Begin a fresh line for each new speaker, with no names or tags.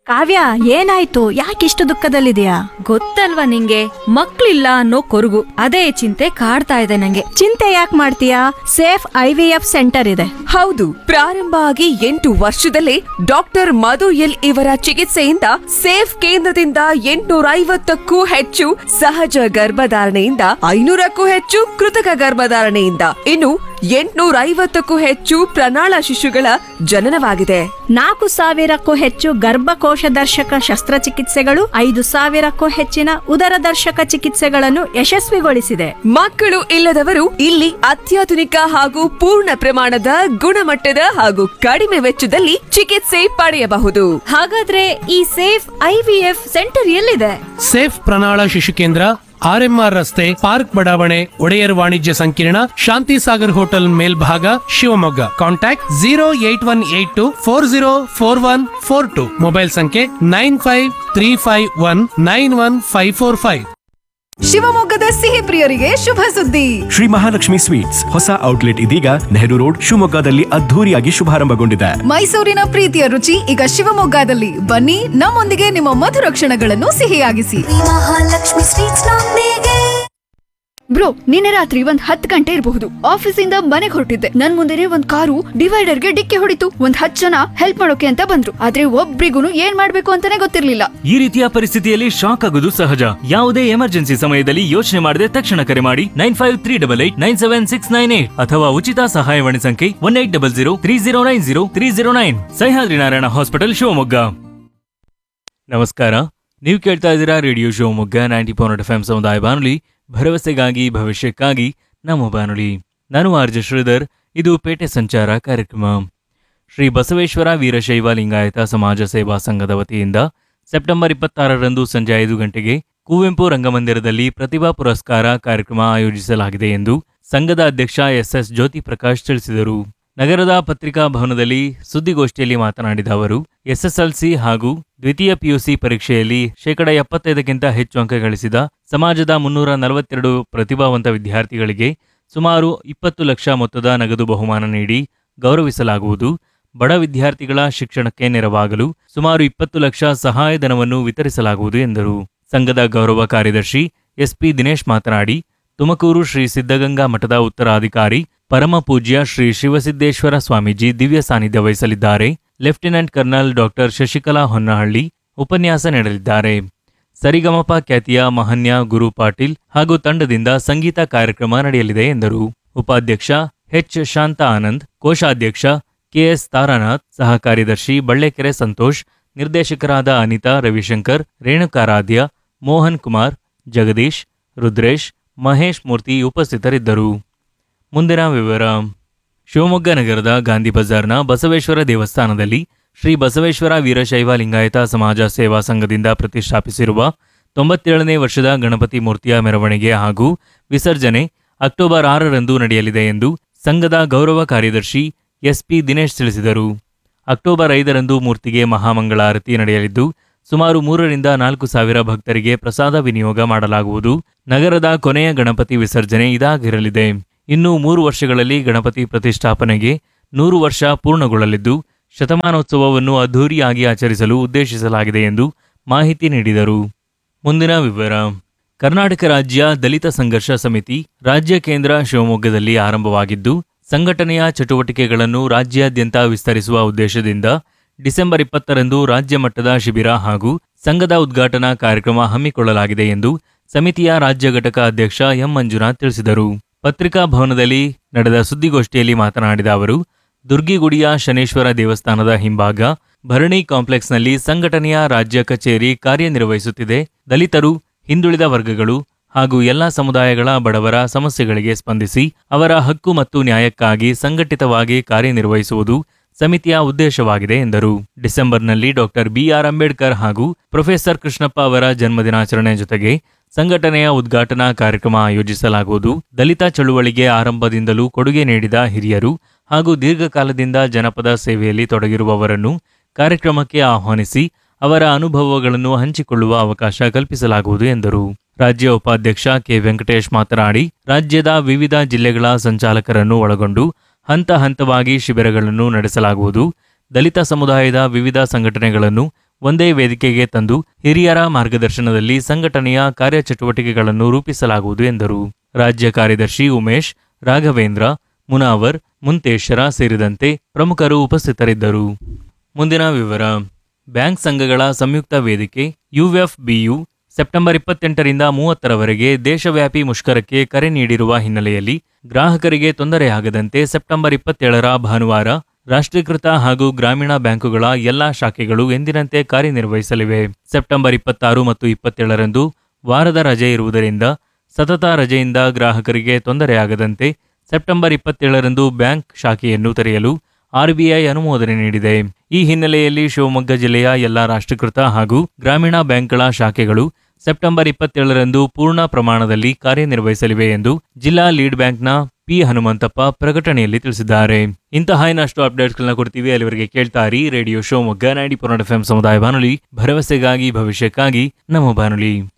ಕಾವ್ಯ ಏನಾಯ್ತು ಯಾಕಿಷ್ಟು ದುಃಖದಲ್ಲಿದೆಯಾ
ಗೊತ್ತಲ್ವಾ ನಿಂಗೆ ಮಕ್ಳಿಲ್ಲ ಅನ್ನೋ ಕೊರಗು ಅದೇ ಚಿಂತೆ ಕಾಡ್ತಾ ಇದೆ ನಂಗೆ
ಚಿಂತೆ ಯಾಕೆ ಮಾಡ್ತೀಯಾ safe I V F centre ಇದೆ
ಹೌದು ಪ್ರಾರಂಭ ಆಗಿ ಎಂಟು ವರ್ಷದಲ್ಲೇ ಡಾಕ್ಟರ್ ಮಧು ಎಲ್ ಇವರ ಚಿಕಿತ್ಸೆಯಿಂದ ಸೇಫ್ ಕೇಂದ್ರದಿಂದ ಎಂಟುನೂರ ಐವತ್ತಕ್ಕೂ ಹೆಚ್ಚು ಸಹಜ ಗರ್ಭಧಾರಣೆಯಿಂದ ಐನೂರಕ್ಕೂ ಹೆಚ್ಚು ಕೃತಕ ಗರ್ಭಧಾರಣೆಯಿಂದ ಇನ್ನು ಎಂಟುನೂರ ಐವತ್ತಕ್ಕೂ ಹೆಚ್ಚು ಪ್ರಣಾಳ ಶಿಶುಗಳ ಜನನವಾಗಿದೆ
ನಾಲ್ಕು ಸಾವಿರಕ್ಕೂ ಹೆಚ್ಚು ಗರ್ಭಕೋಶ ದರ್ಶಕ ಶಸ್ತ್ರಚಿಕಿತ್ಸೆಗಳು ಐದು ಸಾವಿರಕ್ಕೂ ಹೆಚ್ಚಿನ ಉದರ ದರ್ಶಕ ಚಿಕಿತ್ಸೆಗಳನ್ನು ಯಶಸ್ವಿಗೊಳಿಸಿದೆ
ಮಕ್ಕಳು ಇಲ್ಲದವರು ಇಲ್ಲಿ ಅತ್ಯಾಧುನಿಕ ಹಾಗೂ ಪೂರ್ಣ ಪ್ರಮಾಣದ ಗುಣಮಟ್ಟದ ಹಾಗೂ ಕಡಿಮೆ ವೆಚ್ಚದಲ್ಲಿ ಚಿಕಿತ್ಸೆ ಪಡೆಯಬಹುದು
ಹಾಗಾದ್ರೆ ಈ safe I V F centre ಎಲ್ಲಿದೆ
ಸೇಫ್ ಪ್ರಣಾಳ ಶಿಶು ಕೇಂದ್ರ ಆರ್ಎಂಆರ್ ರಸ್ತೆ ಪಾರ್ಕ್ ಬಡಾವಣೆ ಒಡೆಯರ್ ವಾಣಿಜ್ಯ ಸಂಕೀರ್ಣ ಶಾಂತಿ ಸಾಗರ್ ಹೋಟೆಲ್ ಮೇಲ್ಭಾಗ Shivamogga contact zero eight one eight two four zero four one four two mobile ಸಂಖ್ಯೆ nine five three five one nine one five four five
ಶಿವಮೊಗ್ಗದ ಸಿಹಿ ಪ್ರಿಯರಿಗೆ ಶುಭ ಸುದ್ದಿ
ಶ್ರೀ ಮಹಾಲಕ್ಷ್ಮಿ ಸ್ವೀಟ್ಸ್ ಹೊಸ ಔಟ್ಲೆಟ್ ಇದೀಗ ನೆಹರು ರೋಡ್ ಶಿವಮೊಗ್ಗದಲ್ಲಿ ಅದ್ಧೂರಿಯಾಗಿ ಶುಭಾರಂಭಗೊಂಡಿದೆ
ಮೈಸೂರಿನ ಪ್ರೀತಿಯ ರುಚಿ ಈಗ ಶಿವಮೊಗ್ಗದಲ್ಲಿ ಬನ್ನಿ ನಮ್ಮೊಂದಿಗೆ ನಿಮ್ಮ ಮಧುರ ಕ್ಷಣಗಳನ್ನು ಸಿಹಿಯಾಗಿಸಿ
ಮಹಾಲಕ್ಷ್ಮಿ ಸ್ವೀಟ್ಸ್ ನೊಂದಿಗೆ
ಬ್ರೋ ನಿನ್ನೆ ರಾತ್ರಿ ಒಂದ್ ಹತ್ತು ಗಂಟೆ ಇರಬಹುದು ಆಫೀಸಿಂದ ಮನೆಗೆ ಹೊರಟಿದ್ದೆ ನನ್ ಮುಂದೆನೆ ಒಂದ್ ಕಾರು ಡಿವೈಡರ್ಗೆ ಡಿಕ್ಕಿ ಹೊಡಿತು ಒಂದ್ ಹತ್ತು ಜನ ಹೆಲ್ಪ್ ಮಾಡೋಕೆ ಅಂತ ಬಂದ್ರು ಆದ್ರೆ ಒಬ್ರಿಗೂ ಏನ್ ಮಾಡ್ಬೇಕು ಅಂತಾನೆ ಗೊತ್ತಿರ್ಲಿಲ್ಲ
ಈ ರೀತಿಯ ಪರಿಸ್ಥಿತಿಯಲ್ಲಿ ಶಾಕ್ ಆಗೋದು ಸಹಜ ಯಾವುದೇ ಎಮರ್ಜೆನ್ಸಿ ಸಮಯದಲ್ಲಿ ಯೋಚನೆ ಮಾಡದೆ ತಕ್ಷಣ ಕರೆ ಮಾಡಿ nine five three double eight nine seven six nine eight ಅಥವಾ ಉಚಿತ ಸಹಾಯವಾಣಿ ಸಂಖ್ಯೆ one eight double zero three zero nine zero three zero nine Sahyadri Narayana hospital Shivamogga ನಮಸ್ಕಾರ ನೀವು ಕೇಳ್ತಾ ಇದ್ದೀರಾ radio Shivamogga ninety point F M ಸಮುದಾಯ ಬಾನುಲಿ ಭರವಸೆಗಾಗಿ ಭವಿಷ್ಯಕ್ಕಾಗಿ ನಮ್ಮ ಬಾನುಲಿ ನಾನು ಆರ್ಜೆ ಶ್ರೀಧರ್ ಇದು ಪೇಟೆ ಸಂಚಾರ ಕಾರ್ಯಕ್ರಮ ಶ್ರೀ ಬಸವೇಶ್ವರ ವೀರಶೈವ ಲಿಂಗಾಯತ ಸಮಾಜ ಸೇವಾ ಸಂಘದ ವತಿಯಿಂದ ಸೆಪ್ಟೆಂಬರ್ ಇಪ್ಪತ್ತಾರರಂದು ಸಂಜೆ ಐದು ಗಂಟೆಗೆ ಕುವೆಂಪು ರಂಗಮಂದಿರದಲ್ಲಿ ಪ್ರತಿಭಾ ಪುರಸ್ಕಾರ ಕಾರ್ಯಕ್ರಮ ಆಯೋಜಿಸಲಾಗಿದೆ ಎಂದು ಸಂಘದ ಅಧ್ಯಕ್ಷ ಎಸ್ಎಸ್ ಜ್ಯೋತಿ ಪ್ರಕಾಶ್ ತಿಳಿಸಿದರು ನಗರದ ಪತ್ರಿಕಾ ಭವನದಲ್ಲಿ ಸುದ್ದಿಗೋಷ್ಠಿಯಲ್ಲಿ ಮಾತನಾಡಿದ ಅವರು ಎಸ್ಎಸ್ಎಲ್ಸಿ ಹಾಗೂ ದ್ವಿತೀಯ ಪಿಯುಸಿ ಪರೀಕ್ಷೆಯಲ್ಲಿ ಶೇಕಡ ಎಪ್ಪತ್ತೈದಕ್ಕಿಂತ ಹೆಚ್ಚು ಅಂಕ ಗಳಿಸಿದ ಸಮಾಜದ ಮುನ್ನೂರ ನಲವತ್ತೆರಡು ಪ್ರತಿಭಾವಂತ ವಿದ್ಯಾರ್ಥಿಗಳಿಗೆ ಸುಮಾರು ಇಪ್ಪತ್ತು ಲಕ್ಷ ಮೊತ್ತದ ನಗದು ಬಹುಮಾನ ನೀಡಿ ಗೌರವಿಸಲಾಗುವುದು ಬಡ ವಿದ್ಯಾರ್ಥಿಗಳ ಶಿಕ್ಷಣಕ್ಕೆ ನೆರವಾಗಲು ಸುಮಾರು ಇಪ್ಪತ್ತು ಲಕ್ಷ ಸಹಾಯಧನವನ್ನು ವಿತರಿಸಲಾಗುವುದು ಎಂದರು ಸಂಘದ ಗೌರವ ಕಾರ್ಯದರ್ಶಿ ಎಸ್ಪಿ ದಿನೇಶ್ ಮಾತನಾಡಿ ತುಮಕೂರು ಶ್ರೀ ಸಿದ್ಧಗಂಗಾ ಮಠದ ಉತ್ತರಾಧಿಕಾರಿ ಪರಮ ಪೂಜ್ಯ ಶ್ರೀ ಶಿವಸಿದ್ದೇಶ್ವರ ಸ್ವಾಮೀಜಿ ದಿವ್ಯ ಸಾನ್ನಿಧ್ಯ ವಹಿಸಲಿದ್ದಾರೆ lieutenant colonel doctor Shashikala Honnahalli ಉಪನ್ಯಾಸ ನೀಡಲಿದ್ದಾರೆ ಸರಿಗಮಪ ಖ್ಯಾತಿಯ ಮಹನ್ಯ ಗುರು ಪಾಟೀಲ್ ಹಾಗೂ ತಂಡದಿಂದ ಸಂಗೀತ ಕಾರ್ಯಕ್ರಮ ನಡೆಯಲಿದೆ ಎಂದರು ಉಪಾಧ್ಯಕ್ಷ ಎಚ್ ಶಾಂತ ಆನಂದ್ ಕೋಶಾಧ್ಯಕ್ಷ ಕೆಎಸ್ ತಾರಾನಾಥ್ ಸಹ ಕಾರ್ಯದರ್ಶಿ ಬಳ್ಳೆಕೆರೆ ಸಂತೋಷ್ ನಿರ್ದೇಶಕರಾದ ಅನಿತಾ ರವಿಶಂಕರ್ ರೇಣುಕಾರಾಧ್ಯ ಮೋಹನ್ ಕುಮಾರ್ ಜಗದೀಶ್ ರುದ್ರೇಶ್ ಮಹೇಶ್ ಮೂರ್ತಿ ಉಪಸ್ಥಿತರಿದ್ದರು ಮುಂದಿನ ವಿವರ ಶಿವಮೊಗ್ಗ ನಗರದ ಗಾಂಧಿ ಬಜಾರ್ನ ಬಸವೇಶ್ವರ ದೇವಸ್ಥಾನದಲ್ಲಿ ಶ್ರೀ ಬಸವೇಶ್ವರ ವೀರಶೈವ ಲಿಂಗಾಯತ ಸಮಾಜ ಸೇವಾ ಸಂಘದಿಂದ ಪ್ರತಿಷ್ಠಾಪಿಸಿರುವ ತೊಂಬತ್ತೇಳನೇ ವರ್ಷದ ಗಣಪತಿ ಮೂರ್ತಿಯ ಮೆರವಣಿಗೆ ಹಾಗೂ ವಿಸರ್ಜನೆ ಅಕ್ಟೋಬರ್ ಆರರಂದು ನಡೆಯಲಿದೆ ಎಂದು ಸಂಘದ ಗೌರವ ಕಾರ್ಯದರ್ಶಿ ಎಸ್ಪಿ ದಿನೇಶ್ ತಿಳಿಸಿದರು ಅಕ್ಟೋಬರ್ ಐದರಂದು ಮೂರ್ತಿಗೆ ಮಹಾಮಂಗಳಾರತಿ ನಡೆಯಲಿದ್ದು ಸುಮಾರು ಮೂರರಿಂದ ನಾಲ್ಕು ಸಾವಿರ ಭಕ್ತರಿಗೆ ಪ್ರಸಾದ ವಿನಿಯೋಗ ಮಾಡಲಾಗುವುದು ನಗರದ ಕೊನೆಯ ಗಣಪತಿ ವಿಸರ್ಜನೆ ಇದಾಗಿರಲಿದೆ ಇನ್ನು ಮೂರು ವರ್ಷಗಳಲ್ಲಿ ಗಣಪತಿ ಪ್ರತಿಷ್ಠಾಪನೆಗೆ ನೂರು ವರ್ಷ ಪೂರ್ಣಗೊಳ್ಳಲಿದ್ದು ಶತಮಾನೋತ್ಸವವನ್ನು ಅದ್ಧೂರಿಯಾಗಿ ಆಚರಿಸಲು ಉದ್ದೇಶಿಸಲಾಗಿದೆ ಎಂದು ಮಾಹಿತಿ ನೀಡಿದರು ಮುಂದಿನ ವಿವರ ಕರ್ನಾಟಕ ರಾಜ್ಯ ದಲಿತ ಸಂಘರ್ಷ ಸಮಿತಿ ರಾಜ್ಯ ಕೇಂದ್ರ ಶಿವಮೊಗ್ಗದಲ್ಲಿ ಆರಂಭವಾಗಿದ್ದು ಸಂಘಟನೆಯ ಚಟುವಟಿಕೆಗಳನ್ನು ರಾಜ್ಯಾದ್ಯಂತ ವಿಸ್ತರಿಸುವ ಉದ್ದೇಶದಿಂದ ಡಿಸೆಂಬರ್ ಇಪ್ಪತ್ತರಂದು ರಾಜ್ಯ ಮಟ್ಟದ ಶಿಬಿರ ಹಾಗೂ ಸಂಘದ ಉದ್ಘಾಟನಾ ಕಾರ್ಯಕ್ರಮ ಹಮ್ಮಿಕೊಳ್ಳಲಾಗಿದೆ ಎಂದು ಸಮಿತಿಯ ರಾಜ್ಯ ಘಟಕ ಅಧ್ಯಕ್ಷ ಎಂ ಮಂಜುನಾಥ್ ತಿಳಿಸಿದರು ಪತ್ರಿಕಾ ಭವನದಲ್ಲಿ ನಡೆದ ಸುದ್ದಿಗೋಷ್ಠಿಯಲ್ಲಿ ಮಾತನಾಡಿದ ಅವರು ದುರ್ಗಿಗುಡಿಯ ಶನೇಶ್ವರ ದೇವಸ್ಥಾನದ ಹಿಂಭಾಗ ಭರಣಿ ಕಾಂಪ್ಲೆಕ್ಸ್ನಲ್ಲಿ ಸಂಘಟನೆಯ ರಾಜ್ಯ ಕಚೇರಿ ಕಾರ್ಯನಿರ್ವಹಿಸುತ್ತಿದೆ ದಲಿತರು ಹಿಂದುಳಿದ ವರ್ಗಗಳು ಹಾಗೂ ಎಲ್ಲಾ ಸಮುದಾಯಗಳ ಬಡವರ ಸಮಸ್ಯೆಗಳಿಗೆ ಸ್ಪಂದಿಸಿ ಅವರ ಹಕ್ಕು ಮತ್ತು ನ್ಯಾಯಕ್ಕಾಗಿ ಸಂಘಟಿತವಾಗಿ ಕಾರ್ಯನಿರ್ವಹಿಸುವುದು ಸಮಿತಿಯ ಉದ್ದೇಶವಾಗಿದೆ ಎಂದರು ಡಿಸೆಂಬರ್ನಲ್ಲಿ ಡಾಕ್ಟರ್ ಬಿಆರ್ ಅಂಬೇಡ್ಕರ್ ಹಾಗೂ ಪ್ರೊಫೆಸರ್ ಕೃಷ್ಣಪ್ಪ ಅವರ ಜನ್ಮದಿನಾಚರಣೆ ಜೊತೆಗೆ ಸಂಘಟನೆಯ ಉದ್ಘಾಟನಾ ಕಾರ್ಯಕ್ರಮ ಆಯೋಜಿಸಲಾಗುವುದು ದಲಿತ ಚಳುವಳಿಗೆ ಆರಂಭದಿಂದಲೂ ಕೊಡುಗೆ ನೀಡಿದ ಹಿರಿಯರು ಹಾಗೂ ದೀರ್ಘಕಾಲದಿಂದ ಜನಪದ ಸೇವೆಯಲ್ಲಿ ತೊಡಗಿರುವವರನ್ನು ಕಾರ್ಯಕ್ರಮಕ್ಕೆ ಆಹ್ವಾನಿಸಿ ಅವರ ಅನುಭವಗಳನ್ನು ಹಂಚಿಕೊಳ್ಳುವ ಅವಕಾಶ ಕಲ್ಪಿಸಲಾಗುವುದು ಎಂದರು ರಾಜ್ಯ ಉಪಾಧ್ಯಕ್ಷ ಕೆ ವೆಂಕಟೇಶ್ ಮಾತನಾಡಿ ರಾಜ್ಯದ ವಿವಿಧ ಜಿಲ್ಲೆಗಳ ಸಂಚಾಲಕರನ್ನು ಒಳಗೊಂಡು ಹಂತ ಹಂತವಾಗಿ ಶಿಬಿರಗಳನ್ನು ನಡೆಸಲಾಗುವುದು ದಲಿತ ಸಮುದಾಯದ ವಿವಿಧ ಸಂಘಟನೆಗಳನ್ನು ಒಂದೇ ವೇದಿಕೆಗೆ ತಂದು ಹಿರಿಯರ ಮಾರ್ಗದರ್ಶನದಲ್ಲಿ ಸಂಘಟನೆಯ ಕಾರ್ಯಚಟುವಟಿಕೆಗಳನ್ನು ರೂಪಿಸಲಾಗುವುದು ಎಂದರು ರಾಜ್ಯ ಕಾರ್ಯದರ್ಶಿ ಉಮೇಶ್ ರಾಘವೇಂದ್ರ ಮುನಾವರ್ ಮುಂತೇಶ್ವರ ಸೇರಿದಂತೆ ಪ್ರಮುಖರು ಉಪಸ್ಥಿತರಿದ್ದರು ಮುಂದಿನ ವಿವರ ಬ್ಯಾಂಕ್ ಸಂಘಗಳ ಸಂಯುಕ್ತ ವೇದಿಕೆ ಯುಎಫ್ಬಿಯು ಸೆಪ್ಟೆಂಬರ್ ಇಪ್ಪತ್ತೆಂಟರಿಂದ ಮೂವತ್ತರವರೆಗೆ ದೇಶವ್ಯಾಪಿ ಮುಷ್ಕರಕ್ಕೆ ಕರೆ ನೀಡಿರುವ ಹಿನ್ನೆಲೆಯಲ್ಲಿ ಗ್ರಾಹಕರಿಗೆ ತೊಂದರೆಯಾಗದಂತೆ ಸೆಪ್ಟೆಂಬರ್ ಇಪ್ಪತ್ತೇಳರ ಭಾನುವಾರ ರಾಷ್ಟ್ರೀಕೃತ ಹಾಗೂ ಗ್ರಾಮೀಣ ಬ್ಯಾಂಕುಗಳ ಎಲ್ಲಾ ಶಾಖೆಗಳು ಎಂದಿನಂತೆ ಕಾರ್ಯನಿರ್ವಹಿಸಲಿವೆ ಸೆಪ್ಟೆಂಬರ್ ಇಪ್ಪತ್ತಾರು ಮತ್ತು ಇಪ್ಪತ್ತೇಳರಂದು ವಾರದ ರಜೆ ಇರುವುದರಿಂದ ಸತತ ರಜೆಯಿಂದ ಗ್ರಾಹಕರಿಗೆ ತೊಂದರೆಯಾಗದಂತೆ ಸೆಪ್ಟೆಂಬರ್ ಇಪ್ಪತ್ತೇಳರಂದು ಬ್ಯಾಂಕ್ ಶಾಖೆಯನ್ನು ತೆರೆಯಲು ಆರ್ಬಿಐ ಅನುಮೋದನೆ ನೀಡಿದೆ ಈ ಹಿನ್ನೆಲೆಯಲ್ಲಿ ಶಿವಮೊಗ್ಗ ಜಿಲ್ಲೆಯ ಎಲ್ಲಾ ರಾಷ್ಟ್ರೀಕೃತ ಹಾಗೂ ಗ್ರಾಮೀಣ ಬ್ಯಾಂಕ್ಗಳ ಶಾಖೆಗಳು ಸೆಪ್ಟೆಂಬರ್ ಇಪ್ಪತ್ತೇಳರಂದು ಪೂರ್ಣ ಪ್ರಮಾಣದಲ್ಲಿ ಕಾರ್ಯನಿರ್ವಹಿಸಲಿವೆ ಎಂದು ಜಿಲ್ಲಾ ಲೀಡ್ ಬ್ಯಾಂಕ್ನ ಪಿ ಹನುಮಂತಪ್ಪ ಪ್ರಕಟಣೆಯಲ್ಲಿ ತಿಳಿಸಿದ್ದಾರೆ ಇಂತಹ ಇನ್ನಷ್ಟು ಅಪ್ಡೇಟ್ಸ್ಗಳನ್ನ ಕೊಡ್ತೀವಿ ಅಲ್ಲಿವರೆಗೆ ಕೇಳ್ತಾರಿ ರೇಡಿಯೋ ಶಿವಮೊಗ್ಗ ನೈಂಟಿ ಪೊನ್ನಡ ಎಫ್ ಸಮುದಾಯ ಬಾನುಲಿ ಭರವಸೆಗಾಗಿ ಭವಿಷ್ಯಕ್ಕಾಗಿ ನಮ್ಮ ಬಾನುಲಿ